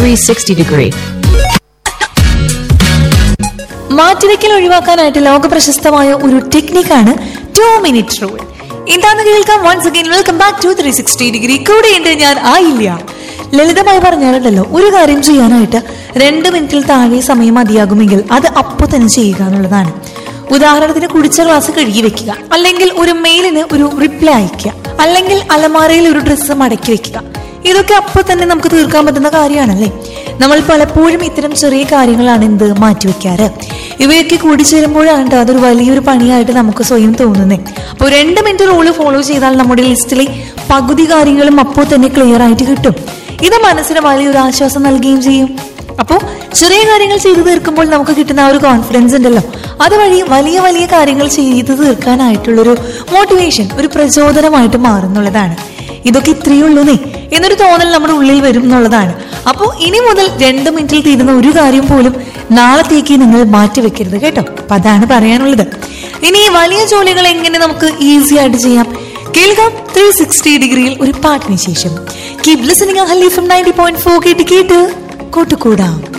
360 degree. മാറ്റിവെക്കൽ ഒഴിവാക്കാനായിട്ട് ലോക പ്രശസ്തമായ ഒരു ടെക്നിക്കാണ് ടു മിനിറ്റ് റൂൾ എന്താന്ന് കേൾക്കാം once again welcome back to three sixty degree കൂടെയുണ്ട് ഞാൻ ആയില്ല ലളിതമായി പറഞ്ഞാലുണ്ടല്ലോ ഒരു കാര്യം ചെയ്യാനായിട്ട് രണ്ട് മിനിറ്റിൽ താഴെ സമയം മതിയാകുമെങ്കിൽ അത് അപ്പോൾ തന്നെ ചെയ്യുക എന്നുള്ളതാണ് ഉദാഹരണത്തിന് കുടിച്ച ഗ്ലാസ് കഴുകി വെക്കുക അല്ലെങ്കിൽ ഒരു മെയിലിന് ഒരു റിപ്ലൈ അയക്കുക അല്ലെങ്കിൽ അലമാരയിൽ ഒരു ഡ്രസ്സ് മടക്കി വെക്കുക ഇതൊക്കെ അപ്പോൾ തന്നെ നമുക്ക് തീർക്കാൻ പറ്റുന്ന കാര്യമാണല്ലേ നമ്മൾ പലപ്പോഴും ഇത്തരം ചെറിയ കാര്യങ്ങളാണ് എന്ത് മാറ്റിവെക്കാറ് ഇവയൊക്കെ കൂടിച്ചേരുമ്പോഴാണ് ട്ടോ അതൊരു വലിയൊരു പണിയായിട്ട് നമുക്ക് സ്വയം തോന്നുന്നത് അപ്പോൾ രണ്ട് മിനിറ്റ് റൂള് ഫോളോ ചെയ്താൽ നമ്മുടെ ലിസ്റ്റിലെ പകുതി കാര്യങ്ങളും അപ്പോൾ തന്നെ ക്ലിയർ ആയിട്ട് കിട്ടും ഇത് മനസ്സിന് വലിയൊരു ആശ്വാസം നൽകുകയും ചെയ്യും അപ്പോൾ ചെറിയ കാര്യങ്ങൾ ചെയ്തു തീർക്കുമ്പോൾ നമുക്ക് കിട്ടുന്ന ആ ഒരു കോൺഫിഡൻസ് ഉണ്ടല്ലോ അതുവഴി വലിയ വലിയ കാര്യങ്ങൾ ചെയ്തു തീർക്കാനായിട്ടുള്ളൊരു മോട്ടിവേഷൻ ഒരു പ്രചോദനമായിട്ട് മാറുന്നുള്ളതാണ് ഇതൊക്കെ ഇത്രയേ ഉള്ളൂന്നേ എന്നൊരു തോന്നൽ നമ്മുടെ ഉള്ളിൽ വരും എന്നുള്ളതാണ് അപ്പോൾ ഇനി മുതൽ രണ്ട് മിനിറ്റിൽ തീരുന്ന ഒരു കാര്യം പോലും നാളത്തേക്ക് നിങ്ങൾ മാറ്റി വെക്കരുത് കേട്ടോ അപ്പൊ അതാണ് പറയാനുള്ളത് ഇനി ഈ വലിയ ജോലികൾ എങ്ങനെ നമുക്ക് ഈസി ആയിട്ട് ചെയ്യാം കേൾക്കാം ത്രീ സിക്സ്റ്റി ഡിഗ്രിയിൽ ഒരു പാട്ടിന് ശേഷം കീപ് ലിസണിങ് ഹല്ലി ഫ്രം നയൻറ്റി പോയിന്റ് ഫോർ കേട്ട് കേട്ട് കൂട്ടുകൂടാം